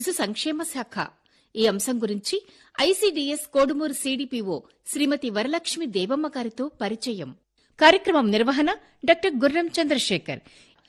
శిశు సంక్షేమ శాఖ ఈ అంశం గురించి ఐసీడీఎస్ కోడుమూరు సీడీపీఓ శ్రీమతి వరలక్ష్మి దేవమ్మ గారితో పరిచయం కార్యక్రమం నిర్వహణ డాక్టర్ గుర్రం చంద్రశేఖర్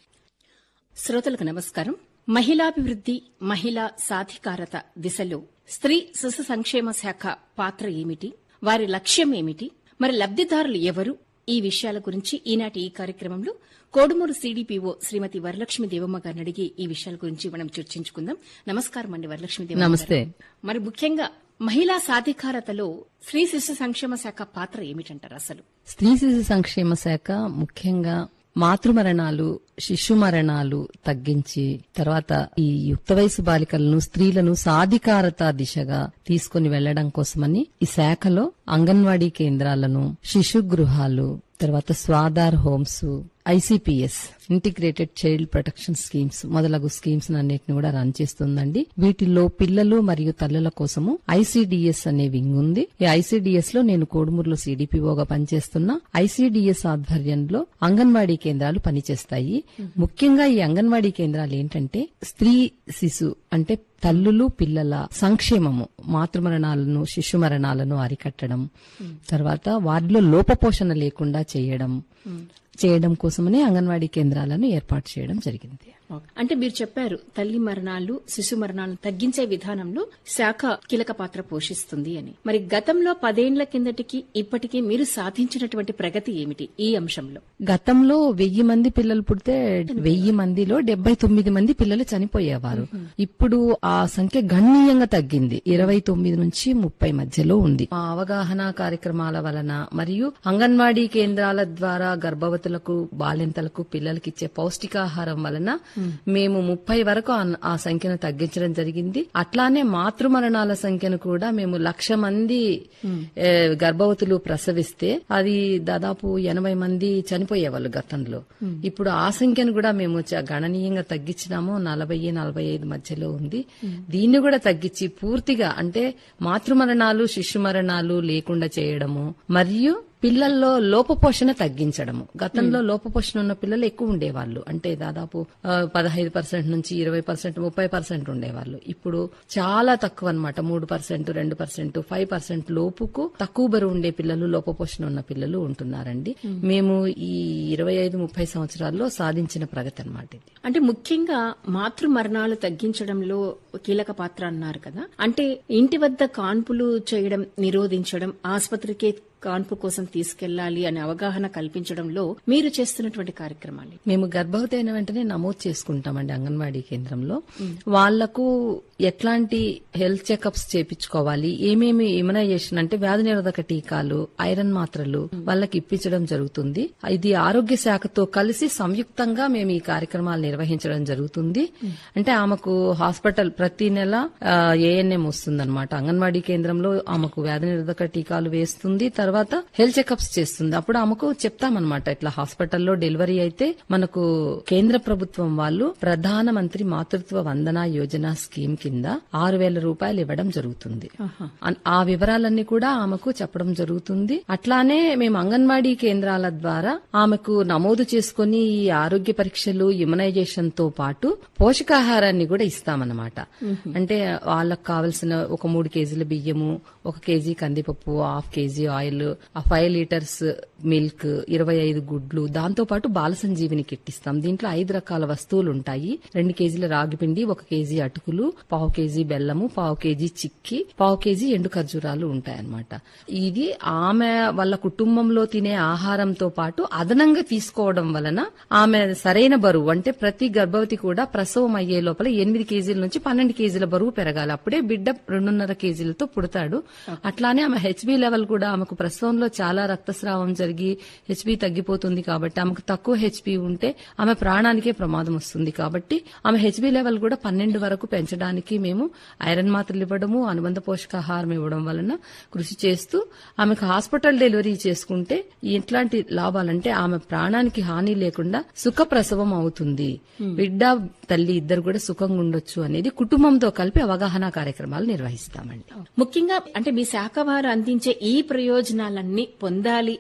శ్రోతలకు నమస్కారం మహిళాభివృద్ది మహిళా సాధికారత దిశలో స్త్రీ శిశు సంక్షేమ శాఖ పాత్ర ఏమిటి వారి లక్ష్యం ఏమిటి మరి లబ్దిదారులు ఎవరు ఈ విషయాల గురించి ఈనాటి ఈ కార్యక్రమంలో కోడుమూరు సీడీపీఓ శ్రీమతి వరలక్ష్మి దేవమ్మ గారిని అడిగి ఈ విషయాల గురించి మనం చర్చించుకుందాం నమస్కారం అండి వరలక్ష్మి దేవమ్మ నమస్తే. గారు. మరి ముఖ్యంగా మహిళా సాధికారతలో స్త్రీ శిశు సంక్షేమ శాఖ పాత్ర ఏమిటంటారు అసలు స్త్రీ శిశు సంక్షేమ శాఖ ముఖ్యంగా మాతృమరణాలు శిశు మరణాలు తగ్గించి తర్వాత ఈ యుక్త వయసు బాలికలను స్త్రీలను సాధికారత దిశగా తీసుకుని వెళ్లడం కోసమని ఈ శాఖలో అంగన్వాడీ కేంద్రాలను శిశు గృహాలు తర్వాత Swadhar homes I C P S integrated child protection schemes మొదలగు స్కీమ్స్ అన్నిటిని కూడా రన్ చేస్తుందండి వీటిల్లో పిల్లలు మరియు తల్లుల కోసము ఐసిడిఎస్ అనే వింగ్ ఉంది ఈ ఐసిడిఎస్ లో నేను కోడుమూరులో సిడిపిఓగా పనిచేస్తున్నా ఐసిడిఎస్ ఆధ్వర్యంలో అంగన్వాడీ కేంద్రాలు పనిచేస్తాయి ముఖ్యంగా ఈ అంగన్వాడీ కేంద్రాలు ఏంటంటే స్త్రీ శిశు అంటే తల్లులు పిల్లల సంక్షేమము మాతృమరణాలను శిశు మరణాలను అరికట్టడం తర్వాత వారిలో లోపపోషణ లేకుండా చేయడం చేయడం కోసమనే అంగన్వాడీ కేంద్రాలను ఏర్పాటు చేయడం జరిగింది అంటే మీరు చెప్పారు తల్లి మరణాలు శిశు మరణాలను తగ్గించే విధానంలో శాఖ కీలక పాత్ర పోషిస్తుంది అని మరి గతంలో పదేండ్ల కిందటికి ఇప్పటికీ మీరు సాధించినటువంటి ప్రగతి ఏమిటి ఈ అంశంలో గతంలో వెయ్యి మంది పిల్లలు పుడితే వెయ్యి మందిలో డెబ్బై తొమ్మిది మంది పిల్లలు చనిపోయేవారు ఇప్పుడు ఆ సంఖ్య గణనీయంగా తగ్గింది ఇరవై తొమ్మిది నుంచి ముప్పై మధ్యలో ఉంది మా అవగాహన కార్యక్రమాల వలన మరియు అంగన్వాడీ కేంద్రాల ద్వారా గర్భవతులకు బాలింతలకు పిల్లలకి ఇచ్చే పౌష్టికాహారం వలన మేము ముప్పై వరకు ఆ- ఆ సంఖ్యను తగ్గించడం జరిగింది అట్లానే మాతృమరణాల సంఖ్యను కూడా మేము లక్ష మంది ఏ, గర్భవతులు ప్రసవిస్తే అది దాదాపు ఎనభై మంది చనిపోయేవాళ్ళు గతంలో ఇప్పుడు ఆ సంఖ్యను కూడా మేము చ- గణనీయంగా తగ్గించినాము నలభై నలభై ఐదు మధ్యలో ఉంది దీన్ని కూడా తగ్గించి పూర్తిగా అంటే మాతృమరణాలు శిశు మరణాలు లేకుండా చేయడము మరియు పిల్లల్లో లోపపోషణ తగ్గించడము గతంలో లోపపోషణ ఉన్న పిల్లలు ఎక్కువ ఉండేవాళ్ళు అంటే దాదాపు పదహైదు పర్సెంట్ నుంచి ఇరవై పర్సెంట్ ముప్పై పర్సెంట్ ఉండేవాళ్ళు ఇప్పుడు చాలా తక్కువ అన్నమాట మూడు పర్సెంట్ రెండు పర్సెంట్ ఫైవ్ పర్సెంట్ లోపుకు తక్కువ బరువు ఉండే పిల్లలు లోపపోషణ ఉన్న పిల్లలు ఉంటున్నారండి మేము ఈ ఇరవై ఐదు ముప్పై సంవత్సరాల్లో సాధించిన ప్రగతి అన్నమాట ఇది అంటే ముఖ్యంగా మాతృ మరణాలు తగ్గించడంలో కీలక పాత్ర అన్నారు కదా అంటే ఇంటి వద్ద కాన్పులు చేయడం నిరోధించడం ఆసుపత్రికి కాన్పు కోసం తీసుకెళ్లాలి అనే అవగాహన కల్పించడంలో మీరు చేస్తున్నటువంటి కార్యక్రమాలు మేము గర్భవతి అయిన వెంటనే నమోదు చేసుకుంటామండి అంగన్వాడీ కేంద్రంలో వాళ్లకు ఎట్లాంటి హెల్త్ చెకప్స్ చేపించుకోవాలి ఏమేమి ఇమ్యునైజేషన్ అంటే వ్యాధి నిరోధక టీకాలు ఐరన్ మాత్రలు వాళ్ళకి ఇప్పించడం జరుగుతుంది ఇది ఆరోగ్య శాఖతో కలిసి సంయుక్తంగా మేము ఈ కార్యక్రమాలు నిర్వహించడం జరుగుతుంది అంటే ఆమెకు హాస్పిటల్ ప్రతి నెల ఏఎన్ఎం వస్తుందన్నమాట అంగన్వాడీ కేంద్రంలో ఆమెకు వ్యాధి నిరోధక టీకాలు వేస్తుంది తర్వాత హెల్త్ చెకప్స్ చేస్తుంది అప్పుడు ఆమెకు చెప్తామన్నమాట ఇట్లా హాస్పిటల్లో డెలివరీ అయితే మనకు కేంద్ర ప్రభుత్వం వాళ్ళు ప్రధాన మంత్రి మాతృత్వ వందన యోజన స్కీమ్ కింద ఆరు వేల రూపాయలు ఇవ్వడం జరుగుతుంది అన్- ఆ వివరాలన్నీ కూడా ఆమెకు చెప్పడం జరుగుతుంది అట్లానే మేము అంగన్వాడీ కేంద్రాల ద్వారా ఆమెకు నమోదు చేసుకుని ఈ ఆరోగ్య పరీక్షలు ఇమ్యునైజేషన్ తో పాటు పోషకాహారాన్ని కూడా ఇస్తామన్నమాట అంటే వాళ్ళకు కావలసిన ఒక మూడు కేజీల బియ్యము ఒక కేజీ కందిపప్పు హాఫ్ కేజీ ఆయిల్ ఆ ఫైవ్ లీటర్స్ మిల్క్ ఇరవై ఐదు గుడ్లు దాంతో పాటు బాల సంజీవిని కిట్ ఇస్తాం దీంట్లో ఐదు రకాల వస్తువులు ఉంటాయి రెండు కేజీల రాగి పిండి ఒక కేజీ అటుకులు పావు కేజీ బెల్లము పావు కేజీ చిక్కి పావు కేజీ ఎండు ఖర్జూరాలు ఉంటాయన్నమాట ఇది ఆమె వాళ్ళ కుటుంబంలో తినే ఆహారంతో పాటు అదనంగా తీసుకోవడం వలన ఆమె సరైన బరువు అంటే ప్రతి గర్భవతి కూడా ప్రసవం అయ్యే లోపల ఎనిమిది కేజీల నుంచి పన్నెండు కేజీల బరువు పెరగాలి అప్పుడే బిడ్డ రెండున్నర కేజీలతో పుడతాడు అట్లానే ఆమె హెచ్బి లెవెల్ కూడా ఆమెకు ప్రసవంలో చాలా రక్తస్రావం జరిగి హెచ్బి తగ్గిపోతుంది కాబట్టి ఆమెకు తక్కువ హెచ్బి ఉంటే ఆమె ప్రాణానికే ప్రమాదం వస్తుంది కాబట్టి ఆమె హెచ్బి లెవెల్ కూడా పన్నెండు వరకు పెంచడానికి మేము ఐరన్ మాత్రలు ఇవ్వడము అనుబంధ పోషకాహారం ఇవ్వడం వలన కృషి చేస్తూ ఆమెకు హాస్పిటల్ డెలివరీ చేసుకుంటే ఎట్లాంటి లాభాలంటే ఆమె ప్రాణానికి హాని లేకుండా సుఖ ప్రసవం అవుతుంది బిడ్డ తల్లి ఇద్దరు కూడా సుఖంగా ఉండొచ్చు అనేది కుటుంబంతో కలిపి అవగాహన కార్యక్రమాలు నిర్వహిస్తామండి ముఖ్యంగా అంటే మీ శాఖ వారు అందించే ఈ ప్రయోజనాలన్నీ పొందాలి అంటే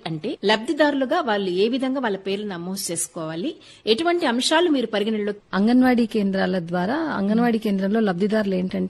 లబ్దిదారులుగా వాళ్ళు ఏ విధంగా వాళ్ళ పేర్లు నమోదు చేసుకోవాలి ఎటువంటి అంశాలు మీరు పరిగణనలో అంగన్వాడీ కేంద్రాల ద్వారా అంగన్వాడీ కేంద్రంలో లబ్దిదారులు ఏంటంటే